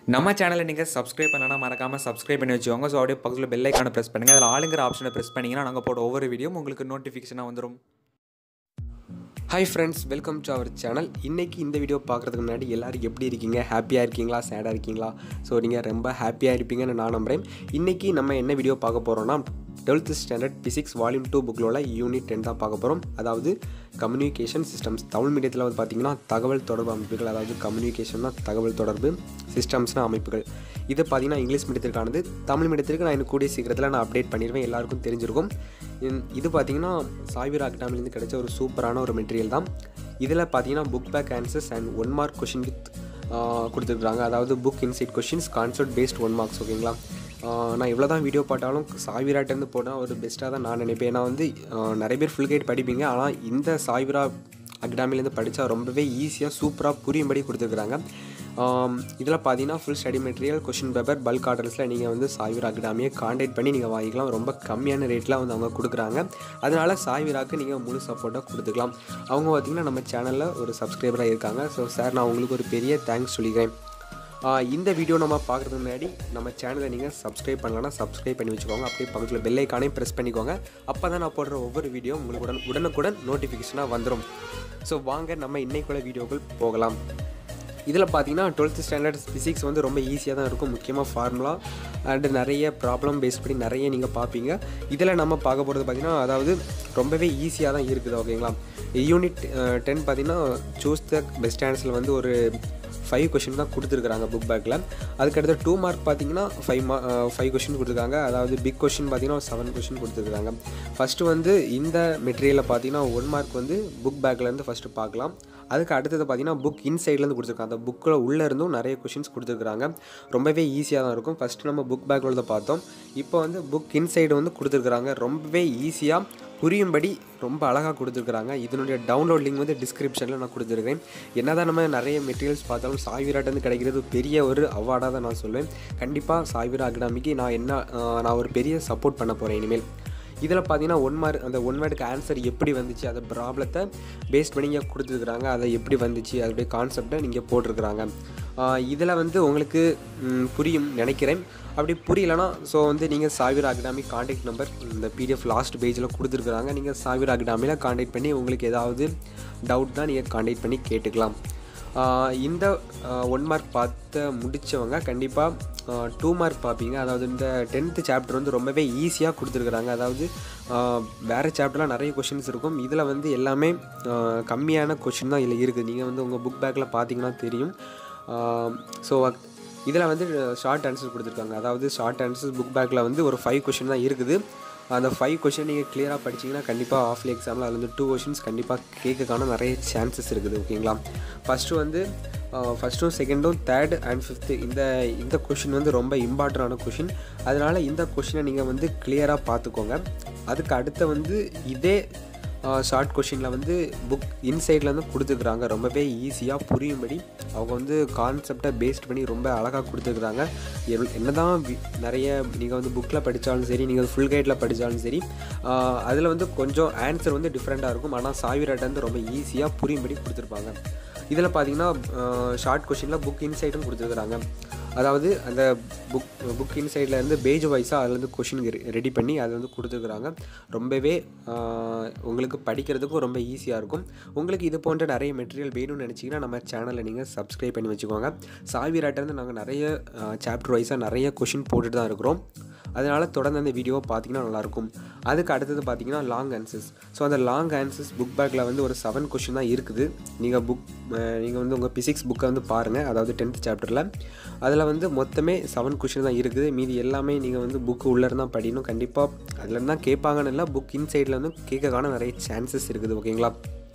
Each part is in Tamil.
நம்ம சேனலை நீங்கள் சப்ஸ்கிரைப் பண்ணலாம் மறக்காமல் சப்ஸ்கிரைப் பண்ணி வச்சுக்கோங்க ஸோ அப்படியே பக்கத்தில் பெல் ஐக்கானை ப்ரெஸ் பண்ணுங்கள் அதில் ஆளுங்கிற ஆப்ஷனை ப்ரெஸ் பண்ணிங்கன்னா நாங்கள் போட ஒவ்வொரு வீடியோ உங்களுக்கு நோட்டிஃபிகேஷனாக வந்துடும் hi friends welcome to our channel இன்றைக்கி இந்த வீடியோ பார்க்குறதுக்கு முன்னாடி எல்லோரும் எப்படி இருக்கீங்க ஹாப்பியாக இருக்கீங்களா சேடாக இருக்கீங்களா ஸோ நீங்கள் ரொம்ப ஹாப்பியாக இருப்பீங்கன்னு நான் நம்புகிறேன் இன்றைக்கி நம்ம என்ன வீடியோ பார்க்க போகிறோம்னா twelfth standard physics volume two புக்கில் உள்ள யூனிட் டென் தான் பார்க்க போகிறோம் அதாவது கம்யூனிகேஷன் சிஸ்டம்ஸ் தமிழ் மீடியத்தில் வந்து பார்த்திங்கன்னா தகவல் தொடர்பு அமைப்புகள் அதாவது கம்யூனிகேஷன்னா தகவல் தொடர்பு சிஸ்டம்ஸ்னா அமைப்புகள் இது பார்த்திங்கன்னா இங்கிலீஷ் மீடியத்திற்கானது தமிழ் மீடியத்திற்கு நான் இன்னும் கூடிய சீக்கிரத்தில் நான் அப்டேட் பண்ணிடுவேன் எல்லாருக்கும் தெரிஞ்சிருக்கும் இந்- இது பார்த்திங்கன்னா சாய்வீர் அகாடமிலேருந்து கிடைச்ச ஒரு சூப்பரான ஒரு மெட்டீரியல் தான் இதில் பார்த்தீங்கன்னா book back answers and one mark question with கொடுத்துருக்குறாங்க அதாவது book inside questions concept based one marks ஓகேங்களா ஆஹ் நான் எவ்வளோ தான் வீடியோ போட்டாலும் சாய்விராட்டேருந்து போட்டால் ஒரு பெஸ்ட்டாக தான் நான் நினைப்பேன் ஏன்னா வந்து ஆஹ் நிறைய பேர் ஃபுல் கைட் படிப்பீங்க ஆனால் இந்த சாய்விரா அகாடமிலேருந்து படித்தா ரொம்பவே ஈஸியாக சூப்பராக புரியும்படி கொடுத்துருக்குறாங்க இதில் பார்த்தீங்கன்னா full study material question paper bulk ஆர்டர்ஸில் நீங்கள் வந்து சாய்விரா அகாடமியை காண்டாக்ட் பண்ணி நீங்கள் வாங்கிக்கலாம் ரொம்ப கம்மியான ரேட்டில் வந்து அவங்க கொடுக்குறாங்க அதனால் சாய்விராக்கு நீங்கள் முழு சப்போர்ட்டாக கொடுத்துக்கலாம் அவங்க பார்த்தீங்கன்னா நம்ம சேனலில் ஒரு சப்ஸ்கிரைபராக இருக்காங்க ஸோ சார் நான் உங்களுக்கு ஒரு பெரிய தேங்க்ஸ் சொல்லிக்கிறேன் ஆஹ் இந்த வீடியோ நம்ம பார்க்குறதுக்கு முன்னாடி நம்ம சேனலை நீங்கள் சப்ஸ்கிரைப் பண்ணலன்னா சப்ஸ்கிரைப் பண்ணி வச்சுக்கோங்க அப்படியே பக்கத்தில் பெல் ஐக்கானையும் ப்ரெஸ் பண்ணிக்கோங்க அப்போ தான் நான் போடுற ஒவ்வொரு வீடியோ உங்களுக்கு உடன் உடனுக்குடன் நோட்டிஃபிகேஷனாக வந்துடும் ஸோ வாங்க நம்ம இன்னைக்குள்ள வீடியோக்கள் போகலாம் இதில் பார்த்தீங்கன்னா டுவெல்த் ஸ்டாண்டர்ட் ஃபிசிக்ஸ் வந்து ரொம்ப ஈஸியாக தான் இருக்கும் முக்கியமாக ஃபார்முலா அண்டு நிறைய ப்ராப்ளம் பேஸ் பண்ணி நிறைய நீங்கள் பார்ப்பீங்க இதில் நம்ம பார்க்க போகிறது பார்த்தீங்கன்னா அதாவது ரொம்பவே ஈஸியாக தான் இருக்குது ஓகேங்களா யூனிட் டென் பார்த்தீங்கன்னா சூஸ் த பெஸ்ட் ஆன்சரில் வந்து ஒரு ஃபைவ் கொஷின் தான் கொடுத்துருக்குறாங்க புக் பேக்கில் அதுக்கடுத்து டூ மார்க் பார்த்தீங்கன்னா ஃபைவ் மா ஃபைவ் கொஷின் கொடுத்துருக்காங்க அதாவது பிக் கொஷின் பார்த்தீங்கன்னா செவன் கொஷின் கொடுத்துருக்காங்க ஃபஸ்ட்டு வந்து இந்த மெட்டீரியலில் பார்த்தீங்கன்னா ஒன் மார்க் வந்து புக் பேக்லேருந்து ஃபஸ்ட்டு பார்க்கலாம் அதுக்கு அடுத்தது பார்த்தீங்கன்னா புக் இன்சைட்லேருந்து கொடுத்துருக்காங்க அந்த புக்கில் உள்ளே இருந்தும் நிறைய கொஷின்ஸ் கொடுத்துருக்காங்க ரொம்பவே ஈஸியாக தான் இருக்கும் ஃபஸ்ட்டு நம்ம புக் பேக்கில் உள்ளதை பார்த்தோம் இப்போ வந்து புக் இன்சைடு வந்து கொடுத்துருக்குறாங்க ரொம்பவே ஈஸியாக புரியும்படி ரொம்ப அழகாக கொடுத்துருக்குறாங்க இதனுடைய டவுன்லோட் லிங்க் வந்து டிஸ்கிரிப்ஷனில் நான் கொடுத்துருக்கேன் என்னதான் நம்ம நிறைய மெட்டீரியல்ஸ் பார்த்தாலும் சாய்விராட்டேருந்து கிடைக்கிறது பெரிய ஒரு அவார்டாக தான் நான் சொல்வேன் கண்டிப்பாக சாய்விரா அகாடமிக்கு நான் என்ன ஆஹ், நான் ஒரு பெரிய சப்போர்ட் பண்ண போகிறேன் இனிமேல் இதில் பார்த்தீங்கன்னா ஒன் மார்க் அந்த ஒன் வேர்டுக்கு ஆன்சர் எப்படி வந்துச்சு அந்த ப்ராப்ளத்தை பேஸ் பண்ணி இங்கே கொடுத்துருக்குறாங்க அதை எப்படி வந்துச்சு அதோடைய கான்செப்டை நீங்கள் போட்டிருக்கிறாங்க இதில் வந்து உங்களுக்கு ம், புரியும் நினைக்கிறேன் அப்படி புரியலனா ஸோ வந்து நீங்கள் சாவிர அகாடமி காண்டாக்ட் நம்பர் இந்த பிடிஎஃப் லாஸ்ட் பேஜில் கொடுத்துருக்குறாங்க நீங்கள் சாவிர அகாடமியில் காண்டாக்ட் பண்ணி உங்களுக்கு ஏதாவது டவுட் தான் நீங்கள் காண்டாக்ட் பண்ணி கேட்டுக்கலாம் ஆஹ் இந்த ஒன் மார்க் பார்த்து முடித்தவங்க கண்டிப்பாக டூ மார்க் பார்ப்பீங்க அதாவது இந்த டென்த்து சாப்டர் வந்து ரொம்பவே ஈஸியாக கொடுத்துருக்குறாங்க அதாவது ஆஹ் வேறு சாப்டர்லாம் நிறைய கொஷின்ஸ் இருக்கும் இதில் வந்து எல்லாமே ஆஹ் கம்மியான கொஷின் தான் இதில் இருக்குது நீங்கள் வந்து உங்கள் புக் பேக்கில் பார்த்தீங்கன்னா தெரியும் ஸோ இதில் வந்து ஷார்ட் ஆன்சர் கொடுத்துருக்காங்க அதாவது ஷார்ட் ஆன்சர்ஸ் புக் பேக்கில் வந்து ஒரு ஃபைவ் கொஷின் தான் இருக்குது அந்த ஃபைவ் கொஷின் நீங்கள் கிளியராக படிச்சீங்கன்னா கண்டிப்பாக ஆஃப்லி எக்ஸாமில் அதில் வந்து டூ கொஷின்ஸ் கண்டிப்பாக கேட்கக்கான நிறைய சான்சஸ் இருக்குது ஓகேங்களா ஃபஸ்ட்டு வந்து ஃபஸ்ட்டும் செகண்டும் தேர்ட் அண்ட் ஃபிஃப்த்து இந்த இந்த கொஷின் வந்து ரொம்ப இம்பார்ட்டண்டான கொஷின் அதனால் இந்த கொஷினை நீங்கள் வந்து கிளியராக பார்த்துக்கோங்க அதுக்கு அடுத்த வந்து இதே ஷார்ட் கொஷினில் வந்து புக் இன்சைடில் வந்து கொடுத்துருக்குறாங்க ரொம்பவே ஈஸியாக புரியும்படி அவங்க வந்து கான்செப்டை பேஸ்ட் பண்ணி ரொம்ப அழகாக கொடுத்துருக்குறாங்க என்ன தான் நிறைய நீங்கள் வந்து புக்கில் படித்தாலும் சரி நீங்கள் ஃபுல் கைடில் படித்தாலும் சரி அதில் வந்து கொஞ்சம் ஆன்சர் வந்து டிஃப்ரெண்ட்டாக இருக்கும் ஆனால் சாவிராட்டை வந்து ரொம்ப ஈஸியாக புரியும்படி கொடுத்துருப்பாங்க இதில் பார்த்தீங்கன்னா ஷார்ட் கொஷினில் புக் இன்சைட்டும் கொடுத்துருக்குறாங்க அதாவது அந்த புக் புக் இன்சைடில் இருந்து பேஜ் வைஸாக அதில் வந்து கொஷின் ரெடி பண்ணி அதை வந்து கொடுத்துருக்குறாங்க ரொம்பவே ஆஹ், உங்களுக்கு படிக்கிறதுக்கும் ரொம்ப ஈஸியாக இருக்கும் உங்களுக்கு இது போன்ற நிறைய மெட்டீரியல் வேணும்னு நினச்சிங்கன்னா நம்ம சேனலை நீங்கள் சப்ஸ்கிரைப் பண்ணி வச்சுக்கோங்க சாவிராட்டிலேருந்து நாங்கள் நிறைய சாப்டர் வைஸாக நிறைய கொஷின் போட்டுட்டு தான் இருக்கிறோம் அதனால் தொடர்ந்து அந்த வீடியோவை பார்த்தீங்கன்னா நல்லாயிருக்கும் அதுக்கு அடுத்தது பார்த்தீங்கன்னா லாங் ஆன்சர்ஸ் ஸோ அந்த லாங் ஆன்சர்ஸ் புக் பேக்கில் வந்து ஒரு செவன் கொஷின் தான் இருக்குது நீங்கள் புக் நீங்கள் வந்து உங்கள் பிசிக்ஸ் புக்கை வந்து பாருங்கள் அதாவது டென்த் சாப்டரில் அதில் வந்து மொத்தமே செவன் கொஷின் தான் இருக்குது மீதி எல்லாமே நீங்கள் வந்து புக்கு உள்ளே இருந்தால் படிக்கணும் கண்டிப்பாக அதில் தான் கேட்பாங்கன்னு இல்லை புக் இன்சைடில் வந்து கேட்கக்கான நிறைய சான்சஸ் இருக்குது ஓகேங்களா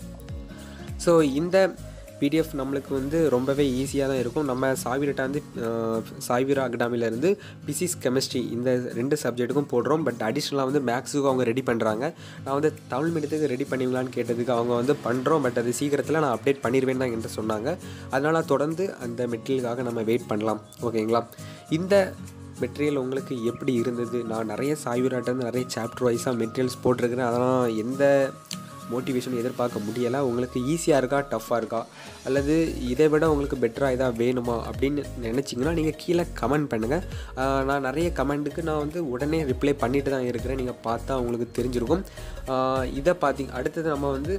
ஸோ இந்த பிடிஎஃப் நம்மளுக்கு வந்து ரொம்பவே ஈஸியாக தான் இருக்கும் நம்ம சாவிரட்டா வந்து சாய்வீரா அகாடமிலேருந்து பிசிக்ஸ் கெமிஸ்ட்ரி இந்த ரெண்டு சப்ஜெக்ட்டுக்கும் போடுறோம் பட் அடிஷ்னலாக வந்து மேக்ஸுக்கும் அவங்க ரெடி பண்ணுறாங்க நான் வந்து தமிழ் மீடியத்துக்கு ரெடி பண்ணுவீங்களான்னு கேட்டதுக்கு அவங்க வந்து பண்ணுறோம் பட் அது சீக்கிரத்தில் நான் அப்டேட் பண்ணிடுவேன் தான் என்கிட்ட சொன்னாங்க அதனால் தொடர்ந்து அந்த மெட்டீரியலுக்காக நம்ம வெயிட் பண்ணலாம் ஓகேங்களா இந்த மெட்டீரியல் உங்களுக்கு எப்படி இருந்தது நான் நிறைய சாய்வீராட்டேருந்து நிறைய சாப்டர் வைஸாக மெட்டீரியல்ஸ் போட்டிருக்கிறேன் அதெல்லாம் எந்த மோட்டிவேஷன் எதிர்பார்க்க முடியலை உங்களுக்கு ஈஸியாக இருக்கா டஃப்பாக இருக்கா அல்லது இதை விட உங்களுக்கு பெட்டராக இதாக வேணுமா அப்படின்னு நினச்சிங்கன்னா நீங்கள் கீழே கமெண்ட் பண்ணுங்கள் நான் நிறைய கமெண்ட்டுக்கு நான் வந்து உடனே ரிப்ளை பண்ணிட்டு தான் இருக்கிறேன் நீங்கள் பார்த்தா உங்களுக்கு தெரிஞ்சிருக்கும் ஆஹ் இதை பார்த்தீங்க அடுத்தது நம்ம வந்து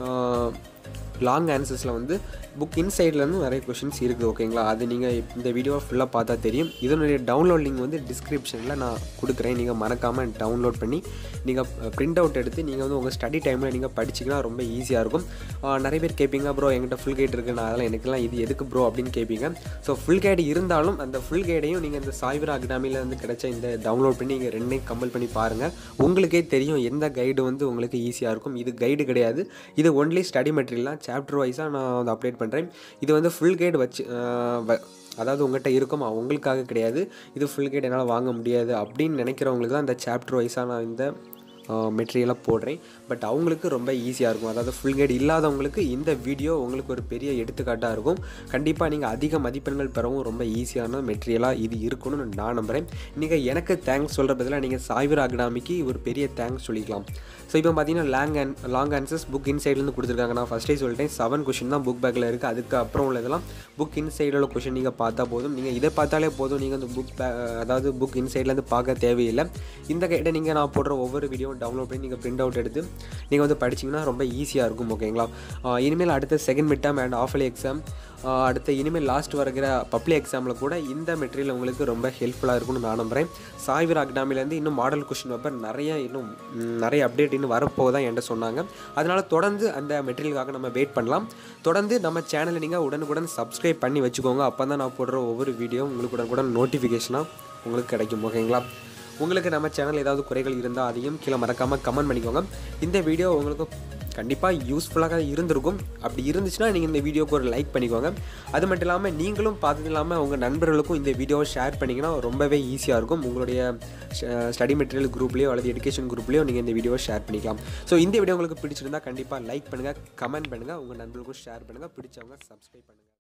லாங் ஆன்சர்ஸில் வந்து புக் இன்சைட்லேருந்து நிறைய கொஷின்ஸ் இருக்குது ஓகேங்களா அது நீங்கள் இந்த வீடியோவை ஃபுல்லாக பார்த்தா தெரியும் இதனுடைய டவுன்லோட் லிங்க் வந்து டிஸ்கிரிப்ஷனில் நான் கொடுக்குறேன் நீங்கள் மறக்காமல் டவுன்லோட் பண்ணி நீங்கள் பிரிண்ட் அவுட் எடுத்து நீங்கள் வந்து உங்கள் ஸ்டடி டைமில் நீங்கள் படிச்சிங்கன்னா ரொம்ப ஈஸியாக இருக்கும் ஆஹ் நிறைய பேர் கேட்பீங்க ப்ரோ என்கிட்ட ஃபுல் கைட் இருக்குது நான் அதெல்லாம் எனக்குலாம் இது எதுக்கு ப்ரோ அப்படின்னு கேட்பீங்க ஸோ ஃபுல் கைடு இருந்தாலும் அந்த ஃபுல் கைடையும் நீங்கள் இந்த சாய்வரா அகாடமியில் வந்து கிடைச்ச இந்த டவுன்லோட் பண்ணி நீங்கள் ரெண்டையும் கம்பல் பண்ணி பாருங்கள் உங்களுக்கே தெரியும் எந்த கைடு வந்து உங்களுக்கு ஈஸியாக இருக்கும் இது கைடு கிடையாது இது ஒன்லி ஸ்டடி மெட்டீரியல் சாப்டர் வைஸாக நான் வந்து அப்டேட் பண்ணுறேன் இது வந்து ஃபுல் கைடு வச்சு ஆஹ் வ- அதாவது உங்கள்கிட்ட இருக்குமா உங்களுக்காக கிடையாது இது ஃபுல் கைடு என்னால் வாங்க முடியாது அப்படின்னு நினைக்கிறவங்களுக்கு தான் இந்த சாப்டர் வைஸாக நான் இந்த மெட்டீரியலாக போடுறேன் பட் அவங்களுக்கு ரொம்ப ஈஸியாக இருக்கும் அதாவது ஃபுல் கைடு இல்லாதவங்களுக்கு இந்த வீடியோ உங்களுக்கு ஒரு பெரிய எடுத்துக்காட்டாக இருக்கும் கண்டிப்பாக நீங்கள் அதிக மதிப்பெண்கள் பெறவும் ரொம்ப ஈஸியான மெட்டீரியலாக இது இருக்கும்னு நான் நம்புகிறேன் நீங்கள் எனக்கு தேங்க்ஸ் சொல்கிற பதிலாக நீங்கள் சாய்வர் அகாடமிக்கு ஒரு பெரிய தேங்க்ஸ் சொல்லிக்கலாம் ஸோ இப்போ பார்த்தீங்கன்னா long and long answers book இன்சைட்லேருந்து கொடுத்துருக்காங்க நான் ஃபஸ்ட்டே சொல்லிட்டேன் செவன் கொஷின் தான் புக் பேக்கில் இருக்குது அதுக்கு அப்புறம் உள்ளதெல்லாம் புக் இன்சைடில் உள்ள கொஷின் நீங்கள் பார்த்தா போதும் நீங்கள் இதை பார்த்தாலே போதும் நீங்கள் அந்த புக் அதாவது புக் இன்சைட்லேருந்து பார்க்க தேவையில்லை இந்த கைடை நீங்கள் நான் போடுற ஒவ்வொரு வீடியோவும் டவுன்லோட் பண்ணி நீங்கள் பிரிண்ட் அவுட் எடுத்து நீங்கள் வந்து படிச்சிங்கன்னா ரொம்ப ஈஸியாக இருக்கும் ஓகேங்களா ஆஹ் இனிமேல் அடுத்த second mid term and half yearly exam அடுத்த இனிமேல் லாஸ்ட் வருகிற பப்ளிக் எக்ஸாமில் கூட இந்த மெட்டீரியல் உங்களுக்கு ரொம்ப ஹெல்ப்ஃபுல்லாக இருக்கும்னு நான் நம்புகிறேன் சாய்வர் அகாடமிலேருந்து இன்னும் மாடல் கொஷின் பேப்பர் நிறைய இன்னும் ம், நிறைய அப்டேட் இன்னும் வரப்போதான் என்கிட்ட சொன்னாங்க அதனால் தொடர்ந்து அந்த மெட்டீரியலுக்காக நம்ம வெயிட் பண்ணலாம் தொடர்ந்து நம்ம சேனலை நீங்கள் உடனுக்குடன் சப்ஸ்கிரைப் பண்ணி வச்சுக்கோங்க அப்போ தான் நான் போடுற ஒவ்வொரு வீடியோ உங்களுக்கு உடனுக்குடன் நோட்டிஃபிகேஷனாக உங்களுக்கு கிடைக்கும் ஓகேங்களா உங்களுக்கு நம்ம சேனல் ஏதாவது குறைகள் இருந்தால் அதையும் கீழே மறக்காமல் கமெண்ட் பண்ணிக்கோங்க இந்த வீடியோ உங்களுக்கு கண்டிப்பாக யூஸ்ஃபுல்லாக இருந்திருக்கும் அப்படி இருந்துச்சுன்னா நீங்கள் இந்த வீடியோக்கு ஒரு லைக் பண்ணிக்கோங்க அது மட்டும் இல்லாமல் நீங்களும் பார்த்தது இல்லாமல் உங்கள் நண்பர்களுக்கும் இந்த வீடியோவை ஷேர் பண்ணிங்கன்னா ரொம்பவே ஈஸியாக இருக்கும் உங்களுடைய ஸ்டடி மெட்டீரியல் குரூப்லேயோ அல்லது எஜுகேஷன் குரூப்லேயோ நீங்கள் இந்த வீடியோவை ஷேர் பண்ணிக்கலாம் ஸோ இந்த வீடியோ உங்களுக்கு பிடிச்சிருந்தா கண்டிப்பாக லைக் பண்ணுங்கள் கமெண்ட் பண்ணுங்கள் உங்கள் நண்பர்களுக்கும் ஷேர் பண்ணுங்கள் பிடிச்சவங்க சப்ஸ்கிரைப் பண்ணுங்கள்